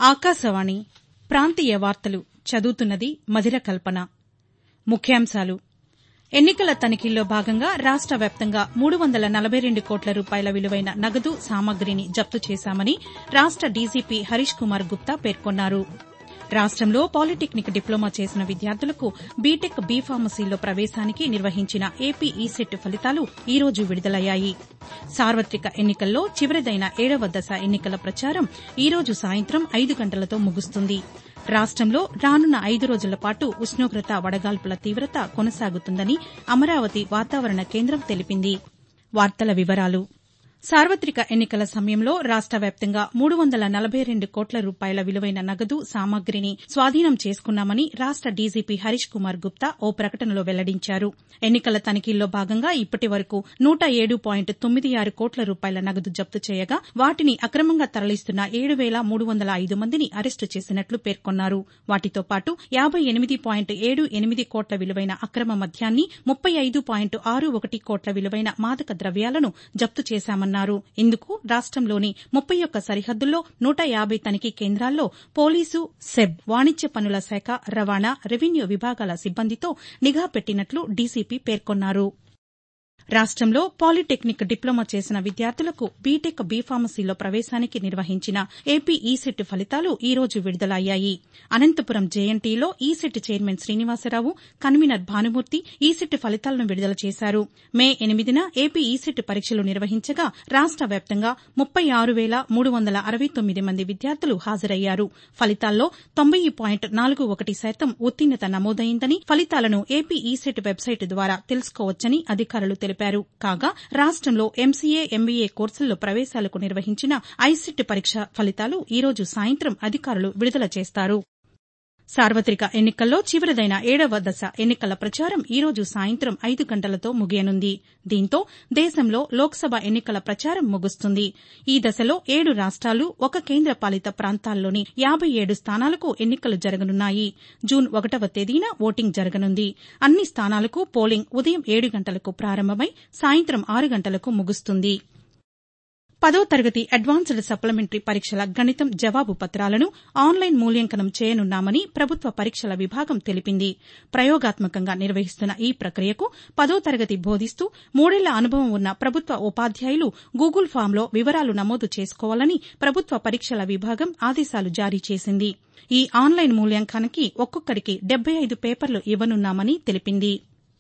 ఆకాశవాణి ప్రాంతీయ వార్తలు చదువుతున్నది మధిర కల్పన ముఖ్యాంశాలు ఎన్నికల తనిఖీల్లో భాగంగా రాష్ట వ్యాప్తంగా మూడు వందల నలబై రెండు కోట్ల రూపాయల విలువైన నగదు సామగ్రిని జప్తు చేశామని రాష్ట డీజీపీ హరీష్ కుమార్ గుప్తా పేర్కొన్నారు రాష్టంలో పాలిటెక్నిక్ డిప్లొమా చేసిన విద్యార్థులకు బీటెక్ బీ ఫార్మసీలో ప్రవేశానికి నిర్వహించిన ఏపీ ఈసెట్ ఫలితాలు ఈ రోజు విడుదలయ్యాయి సార్వతిక ఎన్నికల్లో చివరిదైన ఏడవ దశ ఎన్నికల ప్రచారం ఈ రోజు సాయంత్రం ఐదు గంటలతో ముగుస్తుంది రాష్టంలో రానున్న ఐదు రోజుల పాటు ఉష్ణోగ్రత వడగాల్పుల తీవత కొనసాగుతుందని అమరావతి వాతావరణ కేంద్రం తెలిపింది సార్వతిక ఎన్నికల సమయంలో రాష్ట వ్యాప్తంగా మూడు వందల నలబై రెండు కోట్ల రూపాయల విలువైన నగదు సామగ్రిని స్వాధీనం చేసుకున్నామని రాష్ట డీజీపీ హరీష్ కుమార్ గుప్తా ఓ ప్రకటనలో వెల్లడించారు ఎన్నికల తనిఖీల్లో భాగంగా ఇప్పటి వరకు నూట ఏడు పాయింట్ తొమ్మిది ఆరు కోట్ల రూపాయల నగదు జప్తు చేయగా వాటిని అక్రమంగా తరలిస్తున్న ఏడు వేల మూడు వందల ఐదు మందిని అరెస్టు చేసినట్లు పేర్కొన్నారు వాటితో పాటు యాబై ఎనిమిది పాయింట్ ఏడు ఎనిమిది కోట్ల విలువైన అక్రమ మద్యాన్ని ముప్పై ఐదు పాయింట్ ఆరు ఒకటి కోట్ల విలువైన మాదక ద్రవ్యాలను జప్తు చేశామన్నారు ఇందుకు రాష్టంలోని ముప్పై ఒక్క సరిహద్దుల్లో నూట యాబై తనిఖీ కేంద్రాల్లో పోలీసు సెబ్ వాణిజ్య పన్నుల శాఖ రవాణా రెవెన్యూ విభాగాల సిబ్బందితో నిఘా పెట్టినట్లు డీసీపీ పేర్కొన్నారు రాష్టంలో పాలిటెక్నిక్ డిప్లొమా చేసిన విద్యార్థులకు బీటెక్ బీ ఫార్మసీలో ప్రవేశానికి నిర్వహించిన ఏపీ ఈసెట్ ఫలితాలు ఈ రోజు విడుదలయ్యాయి అనంతపురం జేఎన్టీలో ECET chairman Srinivasarao convener Bhanumurthy ECET ఫలితాలను విడుదల చేశారు మే ఎనిమిదిన ఏపీ ఈసెట్ పరీక్షలు నిర్వహించగా రాష్ట వ్యాప్తంగా ముప్పై ఆరు వేల మూడు వందల అరవై తొమ్మిది మంది విద్యార్థులు హాజరయ్యారు ఫలితాల్లో తొంభై పాయింట్ నాలుగు ఒకటి శాతం ఉత్తీర్ణత నమోదైందని ఫలితాలను ఏపీ ఈసెట్ వెబ్సైట్ ద్వారా తెలుసుకోవచ్చని అధికారులు తెలిపారు కాగా రాష్టంలో ఎంసీఏ ఎంబీఏ కోర్సుల్లో ప్రవేశాలకు నిర్వహించిన ఐసెట్ పరీక్ష ఫలితాలు ఈ రోజు సాయంత్రం అధికారులు విడుదల చేస్తారు సార్వతిక ఎన్నికల్లో చివరిదైన ఏడవ దశ ఎన్నికల ప్రచారం ఈ రోజు సాయంత్రం ఐదు గంటలతో ముగియనుంది దీంతో దేశంలో లోక్సభ ఎన్నికల ప్రచారం ముగుస్తుంది ఈ దశలో ఏడు రాష్ట్రాలు ఒక కేంద్ర పాలిత ప్రాంతాల్లోని యాబై ఏడు స్థానాలకు ఎన్నికలు జరగనున్నాయి జూన్ ఒకటవ తేదీన ఓటింగ్ జరగనుంది అన్ని స్థానాలకు పోలింగ్ ఉదయం ఏడు గంటలకు ప్రారంభమై సాయంత్రం ఆరు గంటలకు ముగుస్తుంది పదో తరగతి అడ్వాన్స్డ్ సప్లిమెంటరీ పరీక్షల గణితం జవాబు పత్రాలను ఆన్లైన్ మూల్యాంకనం చేయనున్నామని ప్రభుత్వ పరీక్షల విభాగం తెలిపింది ప్రయోగాత్మకంగా నిర్వహిస్తున్న ఈ ప్రక్రియకు పదో తరగతి బోధిస్తూ మూడేళ్ల అనుభవం ఉన్న ప్రభుత్వ ఉపాధ్యాయులు గూగుల్ ఫాంలో వివరాలు నమోదు చేసుకోవాలని ప్రభుత్వ పరీక్షల విభాగం ఆదేశాలు జారీ చేసింది ఈ ఆన్లైన్ మూల్యాంకనానికి ఒక్కొక్కరికి డెబ్బై ఐదు పేపర్లు ఇవ్వనున్నామని తెలిపింది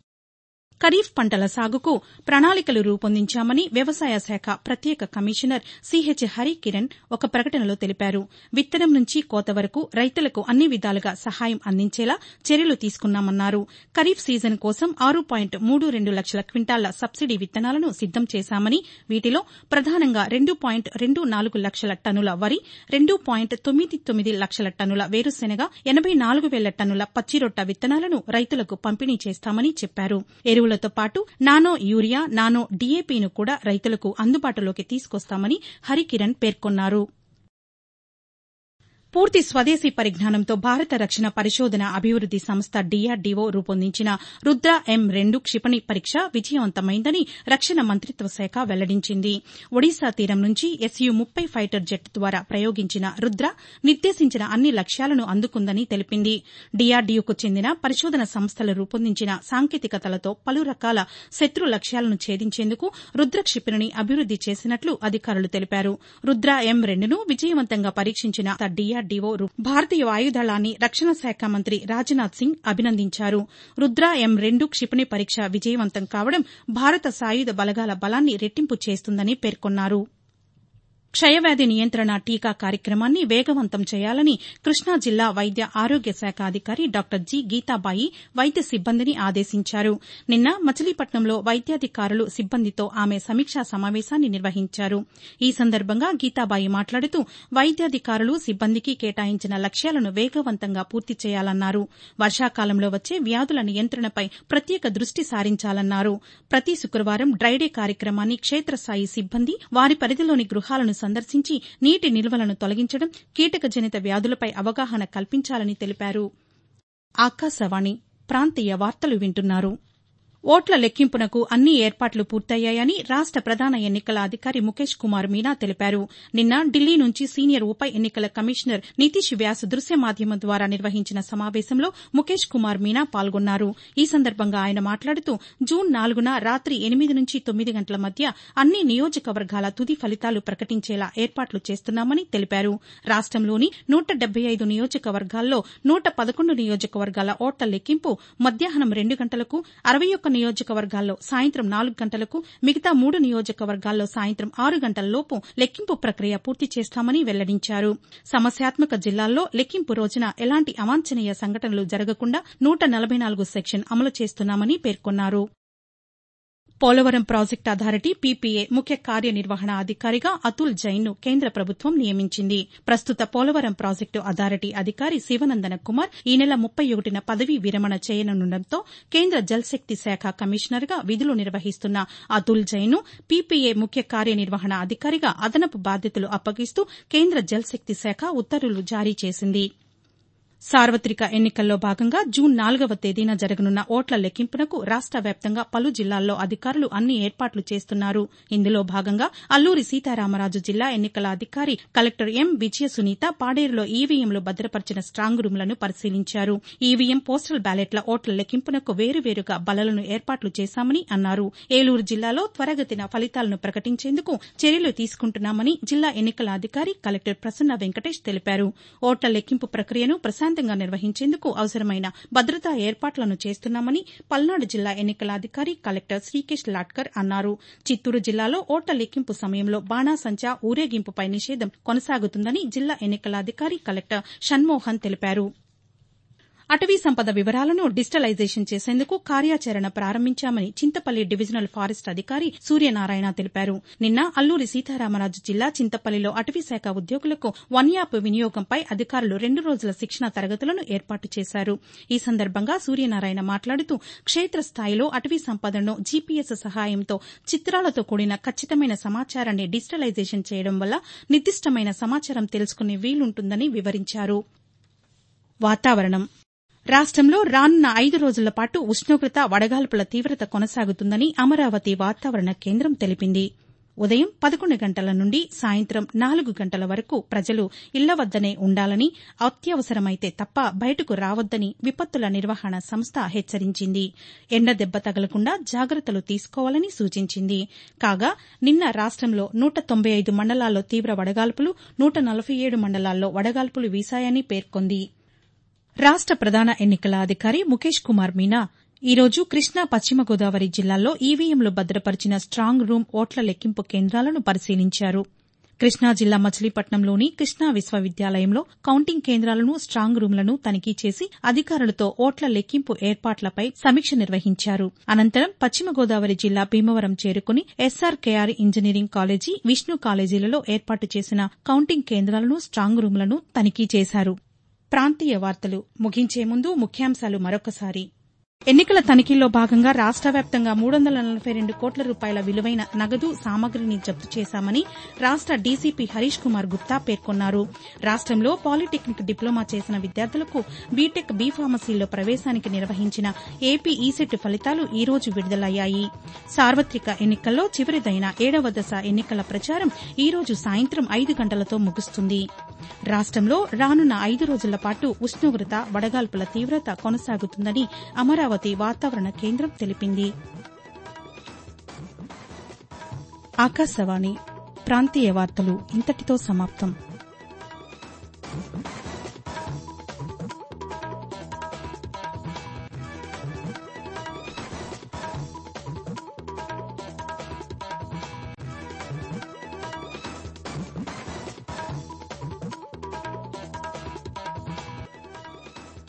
ఖరీఫ్ పంటల సాగుకు ప్రణాళికలు రూపొందించామని వ్యవసాయ శాఖ ప్రత్యేక కమిషనర్ సిహెచ్ హరికిరణ్ ఒక ప్రకటనలో తెలిపారు విత్తనం నుంచి కోత వరకు రైతులకు అన్ని విధాలుగా సహాయం అందించేలా చర్యలు తీసుకున్నామన్నారు ఖరీఫ్ సీజన్ కోసం ఆరు పాయింట్ మూడు రెండు లక్షల క్వింటాళ్ల సబ్సిడీ విత్తనాలను సిద్దం చేశామని వీటిలో ప్రధానంగా రెండు పాయింట్ రెండు నాలుగు లక్షల టన్నుల వరి రెండు పాయింట్ తొమ్మిది తొమ్మిది లక్షల టన్నుల వేరుశెనగ ఎనబై నాలుగు వేల టన్నుల పచ్చిరొట్ట విత్తనాలను రైతులకు పంపిణీ చేస్తామని చెప్పారు ఎరువులతో పాటు నానో యూరియా నానో డీఏపీను కూడా రైతులకు అందుబాటులోకి తీసుకొస్తామని హరికిరణ్ పేర్కొన్నారు పూర్తి స్వదేశీ పరిజ్ఞానంతో భారత రక్షణ పరిశోధన అభివృద్ది సంస్థ డీఆర్డీఓ రూపొందించిన రుద్ర ఎం రెండు క్షిపణి పరీక్ష విజయవంతమైందని రక్షణ మంతిత్వ శాఖ వెల్లడించింది ఒడిశా తీరం నుంచి ఎస్యు ముప్పై ఫైటర్ జెట్ ద్వారా ప్రయోగించిన రుద్ర నిర్దేశించిన అన్ని లక్ష్యాలను అందుకుందని తెలిపింది డీఆర్డీఓకు చెందిన పరిశోధన సంస్థలు రూపొందించిన సాంకేతికతలతో పలు రకాల శత్రు లక్ష్యాలను ఛేదించేందుకు రుద్ర క్షిపణిని అభివృద్ది చేసినట్లు అధికారులు తెలిపారు రుద్ర ఎం రెండును విజయవంతంగా పరీక్షించిన డీఆర్ డీఆర్డీఓ భారతీయ వాయుదళాన్ని రక్షణ శాఖ మంత్రి రాజ్నాథ్ సింగ్ అభినందించారు రుద్ర ఎం రెండు క్షిపణి పరీక్ష విజయవంతం కావడం భారత సాయుధ బలగాల బలాన్ని రెట్టింపు చేస్తుందని పేర్కొన్నారు క్షయవ్యాధి నియంత్రణ టీకా కార్యక్రమాన్ని వేగవంతం చేయాలని కృష్ణా జిల్లా వైద్య ఆరోగ్య శాఖ అధికారి డాక్టర్ జి గీతాబాయి వైద్య సిబ్బందిని ఆదేశించారు నిన్న మచిలీపట్నంలో వైద్యాధికారులు సిబ్బందితో ఆమె సమీక్షా సమావేశాన్ని నిర్వహించారు ఈ సందర్భంగా గీతాబాయి మాట్లాడుతూ వైద్యాధికారులు సిబ్బందికి కేటాయించిన లక్ష్యాలను వేగవంతంగా పూర్తి చేయాలన్నారు వర్షాకాలంలో వచ్చే వ్యాధుల నియంత్రణపై ప్రత్యేక దృష్టి సారించాలన్నారు ప్రతి శుక్రవారం డ్రైడే కార్యక్రమాన్ని క్షేత్రస్థాయి సిబ్బంది వారి పరిధిలోని గృహాలను సందర్శించి నీటి నిల్వలను తొలగించడం కీటకజనిత వ్యాధులపై అవగాహన కల్పించాలని తెలిపారు ఆకాశవాణి ప్రాంతీయ వార్తలు వింటున్నారు ఓట్ల లెక్కింపునకు అన్ని ఏర్పాట్లు పూర్తయ్యాయని రాష్ట ప్రధాన ఎన్నికల అధికారి ముఖేష్ కుమార్ మీనా తెలిపారు నిన్న ఢిల్లీ నుంచి సీనియర్ ఉప ఎన్నికల కమిషనర్ నితీష్ వ్యాస్ దృశ్య మాధ్యమం ద్వారా నిర్వహించిన సమావేశంలో ముఖేష్ కుమార్ మీనా పాల్గొన్నారు ఈ సందర్భంగా ఆయన మాట్లాడుతూ జూన్ నాలుగున రాత్రి ఎనిమిది నుంచి తొమ్మిది గంటల మధ్య అన్ని నియోజకవర్గాల తుది ఫలితాలు ప్రకటించేలా ఏర్పాట్లు చేస్తున్నామని తెలిపారు రాష్టంలోని నూట డెబ్బై ఐదు నియోజకవర్గాల్లో నూట పదకొండు నియోజకవర్గాల ఓట్ల లెక్కింపు మధ్యాహ్నం రెండు గంటలకు అరవై ఒక్క నియోజకవర్గాల్లో సాయంత్రం నాలుగు గంటలకు మిగతా మూడు నియోజకవర్గాల్లో సాయంత్రం ఆరు గంటలలోపు లెక్కింపు ప్రక్రియ పూర్తి చేస్తామని వెల్లడించారు సమస్యాత్మక జిల్లాల్లో లెక్కింపు రోజున ఎలాంటి అవాంఛనీయ సంఘటనలు జరగకుండా నూట నలభై నాలుగు సెక్షన్ అమలు చేస్తున్నామని పేర్కొన్నారు పోలవరం ప్రాజెక్టు అథారిటీ పీపీఏ ముఖ్య కార్యనిర్వహణ అధికారిగా అతుల్ జైన్ను కేంద్ర ప్రభుత్వం నియమించింది ప్రస్తుత పోలవరం ప్రాజెక్టు అథారిటీ అధికారి శివనందన కుమార్ ఈ నెల ముప్పై ఒకటిన పదవీ విరమణ చేయనుండటంతో కేంద్ర జల్శక్తి శాఖ కమిషనర్గా విధులు నిర్వహిస్తున్న అతుల్ జైన్ను పీపీఏ ముఖ్య కార్యనిర్వహణ అధికారిగా అదనపు బాధ్యతలు అప్పగిస్తూ కేంద్ర జల్శక్తి శాఖ ఉత్తర్వులు జారీ చేసింది సార్వతిక ఎన్నికల్లో భాగంగా జూన్ నాలుగవ తేదీన జరగనున్న ఓట్ల లెక్కింపునకు రాష్ట వ్యాప్తంగా పలు జిల్లాల్లో అధికారులు అన్ని ఏర్పాట్లు చేస్తున్నారు ఇందులో భాగంగా అల్లూరి సీతారామరాజు జిల్లా ఎన్నికల అధికారి కలెక్టర్ ఎం విజయసునీత పాడేరులో ఈవీఎంలు భద్రపరిచిన స్టాంగ్ రూంలను పరిశీలించారు ఈవీఎం పోస్టల్ బ్యాలెట్ల ఓట్ల లెక్కింపునకు వేరువేరుగా బలలను ఏర్పాట్లు చేశామని అన్నారు ఏలూరు జిల్లాలో త్వరగతిన ఫలితాలను ప్రకటించేందుకు చర్యలు తీసుకుంటున్నామని జిల్లా ఎన్నికల అధికారి కలెక్టర్ ప్రసన్న వెంకటేష్ తెలిపారు ఓట్ల లెక్కింపు ప్రక్రియను ప్రశాంతంగా నిర్వహించేందుకు అవసరమైన భద్రతా ఏర్పాట్లను చేస్తున్నామని పల్నాడు జిల్లా ఎన్నికల అధికారి కలెక్టర్ శ్రీకేష్ లాట్కర్ అన్నారు చిత్తూరు జిల్లాలో ఓట్ల లెక్కింపు సమయంలో బాణాసంచా ఊరేగింపుపై నిషేధం కొనసాగుతుందని జిల్లా ఎన్నికల అధికారి కలెక్టర్ షణ్మోహన్ తెలిపారు అటవీ సంపద వివరాలను డిజిటలైజేషన్ చేసేందుకు కార్యాచరణ ప్రారంభించామని చింతపల్లి డివిజనల్ ఫారెస్ట్ అధికారి సూర్యనారాయణ తెలిపారు నిన్న అల్లూరి సీతారామరాజు జిల్లా చింతపల్లిలో అటవీశాఖ ఉద్యోగులకు వన్ యాప్ వినియోగంపై అధికారులు రెండు రోజుల శిక్షణ తరగతులను ఏర్పాటు చేశారు ఈ సందర్భంగా సూర్యనారాయణ మాట్లాడుతూ క్షేత్రస్థాయిలో అటవీ సంపదను జీపీఎస్ సహాయంతో చిత్రాలతో కూడిన ఖచ్చితమైన సమాచారాన్ని డిజిటలైజేషన్ చేయడం వల్ల నిర్దిష్టమైన సమాచారం తెలుసుకునే వీలుంటుందని వివరించారు వాతావరణం రాష్టంలో రానున్న ఐదు రోజుల పాటు ఉష్ణోగ్రత వడగాల్పుల తీవ్రత కొనసాగుతుందని అమరావతి వాతావరణ కేంద్రం తెలిపింది ఉదయం పదకొండు గంటల నుండి సాయంత్రం నాలుగు గంటల వరకు ప్రజలు ఇళ్ల వద్దనే ఉండాలని అత్యవసరమైతే తప్ప బయటకు రావద్దని విపత్తుల నిర్వహణ సంస్థ హెచ్చరించింది ఎండ దెబ్బ తగలకుండా జాగ్రత్తలు తీసుకోవాలని సూచించింది కాగా నిన్న రాష్టంలో నూట తొంభై ఐదు మండలాల్లో తీవ్ర వడగాల్పులు నూట నలభై ఏడు మండలాల్లో వడగాల్పులు వీశాయని పేర్కొంది రాష్ట ప్రధాన ఎన్నికల అధికారి ముఖేష్ కుమార్ మీనా ఈ రోజు కృష్ణా పశ్చిమ గోదావరి జిల్లాల్లో ఈవీఎంలు భద్రపరిచిన స్టాంగ్ రూం ఓట్ల లెక్కింపు కేంద్రాలను పరిశీలించారు కృష్ణా జిల్లా మచిలీపట్నంలోని కృష్ణా విశ్వవిద్యాలయంలో కౌంటింగ్ కేంద్రాలను స్టాంగ్ రూంలను తనిఖీ చేసి అధికారులతో ఓట్ల లెక్కింపు ఏర్పాట్లపై సమీక్ష నిర్వహించారు అనంతరం పశ్చిమ గోదావరి జిల్లా భీమవరం చేరుకుని ఎస్ఆర్కేఆర్ ఇంజనీరింగ్ కాలేజీ విష్ణు కాలేజీలలో ఏర్పాటు చేసిన కౌంటింగ్ కేంద్రాలను స్టాంగ్ రూంలను తనిఖీ చేశారు ప్రాంతీయ వార్తలు ముగించే ముందు ముఖ్యాంశాలు మరొకసారి ఎన్నికల తనిఖీల్లో భాగంగా రాష్ట వ్యాప్తంగా మూడు వందల నలభై రెండు కోట్ల రూపాయల విలువైన నగదు సామగ్రిని జప్తు చేశామని రాష్ట డీసీపీ హరీష్ కుమార్ గుప్తా పేర్కొన్నారు రాష్టంలో పాలిటెక్నిక్ డిప్లొమా చేసిన విద్యార్థులకు బీటెక్ బీ ఫార్మసీల్లో ప్రవేశానికి నిర్వహించిన ఏపీ ఈసెట్ ఫలితాలు ఈ రోజు విడుదలయ్యాయి సార్వతిక ఎన్నికల్లో చివరిదైన ఏడవ దశ ఎన్నికల ప్రచారం ఈ రోజు సాయంత్రం ఐదు గంటలతో ముగుస్తుంది రాష్టంలో రానున్న ఐదు రోజుల పాటు ఉష్ణోగ్రత వడగాల్పుల తీవ్రత కొనసాగుతుందని అమరావతి వాతావరణ కేంద్రం తెలిపింది ఆకాశవాణి ప్రాంతీయ వార్తలు ఇంతటితో సమాప్తం